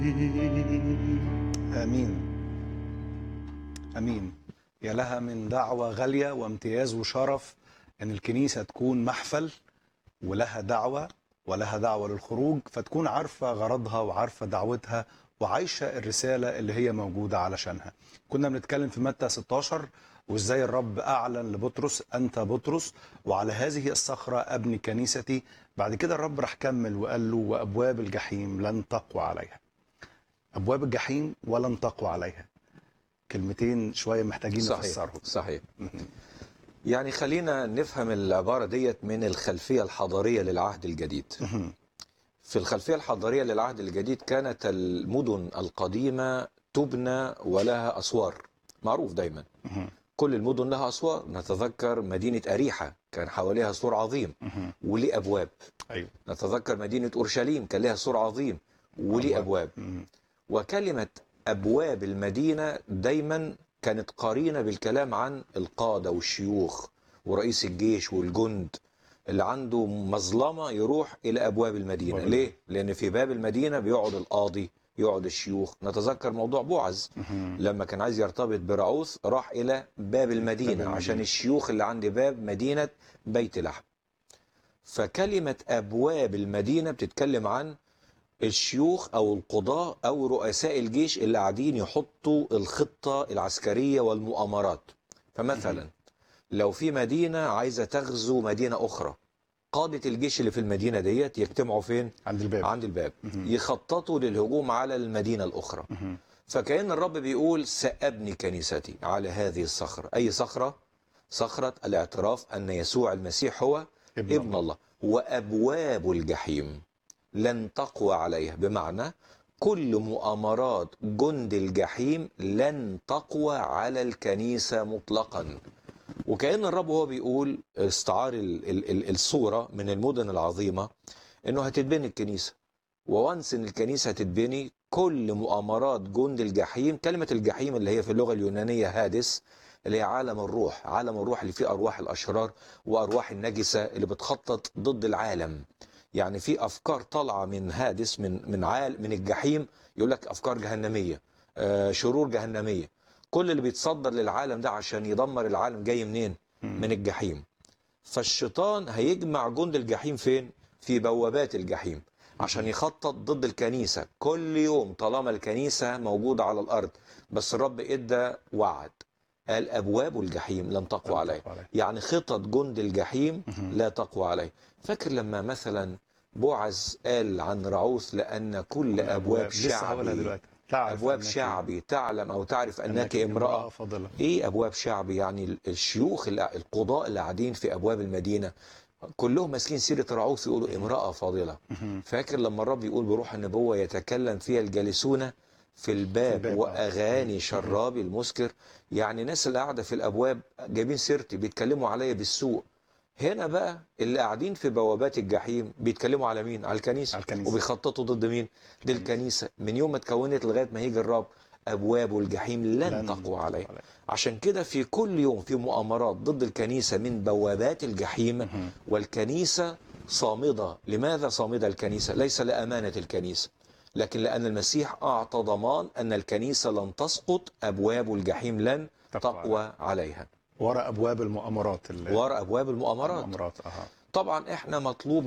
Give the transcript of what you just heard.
امين امين يا لها من دعوه غاليه وامتياز وشرف ان الكنيسه تكون محفل ولها دعوه ولها دعوه للخروج فتكون عارفه غرضها وعارفه دعوتها وعايشه الرساله اللي هي موجوده علشانها. كنا بنتكلم في متى 16 وازاي الرب اعلن لبطرس انت بطرس وعلى هذه الصخره ابني كنيستي بعد كده الرب راح كمل وقال له وابواب الجحيم لن تقوى عليها. ابواب الجحيم ولن تقوى عليها. كلمتين شويه محتاجين صحيح نفسرهم. صحيح يعني خلينا نفهم العبارة ديت من الخلفية الحضارية للعهد الجديد في الخلفية الحضارية للعهد الجديد كانت المدن القديمة تبنى ولها أسوار معروف دايما كل المدن لها أسوار نتذكر مدينة أريحة كان حواليها سور عظيم وليه أبواب ايوه نتذكر مدينة أورشليم كان لها سور عظيم وليه أبواب مم. وكلمة أبواب المدينة دايما كانت قرينة بالكلام عن القادة والشيوخ ورئيس الجيش والجند اللي عنده مظلمة يروح إلى أبواب المدينة أبواب ليه؟ لأن في باب المدينة بيقعد القاضي يقعد الشيوخ نتذكر موضوع بوعز لما كان عايز يرتبط برعوث راح إلى باب المدينة المدينة. عشان الشيوخ اللي عند باب مدينة بيت لحم فكلمة أبواب المدينة بتتكلم عن الشيوخ او القضاة او رؤساء الجيش اللي قاعدين يحطوا الخطة العسكرية والمؤامرات فمثلا لو في مدينة عايزة تغزو مدينة اخرى قادة الجيش اللي في المدينة ديت يجتمعوا فين عند الباب عند الباب يخططوا للهجوم على المدينة الاخرى فكأن الرب بيقول سأبني كنيستي على هذه الصخرة أي صخرة صخرة الاعتراف أن يسوع المسيح هو ابن ابن, الله وأبواب الجحيم لن تقوى عليها بمعنى كل مؤامرات جند الجحيم لن تقوى على الكنيسة مطلقا وكأن الرب هو بيقول استعار ال- ال- ال- الصورة من المدن العظيمة انه هتتبني الكنيسة وونس ان الكنيسة هتتبني كل مؤامرات جند الجحيم كلمة الجحيم اللي هي في اللغة اليونانية هادس اللي هي عالم الروح عالم الروح اللي فيه أرواح الأشرار وأرواح النجسة اللي بتخطط ضد العالم يعني في أفكار طالعة من هادس من من عال من الجحيم يقول لك أفكار جهنمية آه شرور جهنمية كل اللي بيتصدر للعالم ده عشان يدمر العالم جاي منين من الجحيم فالشيطان هيجمع جند الجحيم فين في بوابات الجحيم عشان يخطط ضد الكنيسة كل يوم طالما الكنيسة موجودة على الأرض بس الرب إدى وعد قال أبواب الجحيم لن تقوى عليه تقوى عليه. يعني خطط جند الجحيم لا تقوى عليه فاكر لما مثلا بوعز قال عن رعوث لأن كل أبواب لسه هقولها شعبي دلوقتي تعرف أبواب أنك- شعبي تعلم أو تعرف أنك امرأة فاضله ايه ابواب شعبي يعني الشيوخ اللي- القضاء اللي قاعدين في ابواب المدينه كلهم ماسكين سيره رعوث يقولوا امراه فاضله فاكر لما الرب يقول بروح النبوه يتكلم فيها الجالسون في الباب, الباب، آه. واغاني شرابي المسكر يعني ناس اللي قاعده في الابواب جايبين سيرتي بيتكلموا عليا بالسوء هنا بقى اللي قاعدين في بوابات الجحيم بيتكلموا على مين على الكنيسه, على الكنيسة. وبيخططوا ضد مين ضد الكنيسه من يوم ما اتكونت لغايه ما يجي الرب ابواب الجحيم لن, لن تقوى عليه عليه. عشان كده في كل يوم في مؤامرات ضد الكنيسة من بوابات الجحيم والكنيسة صامدة لماذا صامدة الكنيسة ليس لأمانة الكنيسة لكن لأن المسيح أعطى ضمان أن الكنيسة لن تسقط أبواب الجحيم لن تقوى تقوى عليها ورا ابواب المؤامرات ال- وراء أبواب المؤامرات المؤامرات اها طبعا احنا مطلوب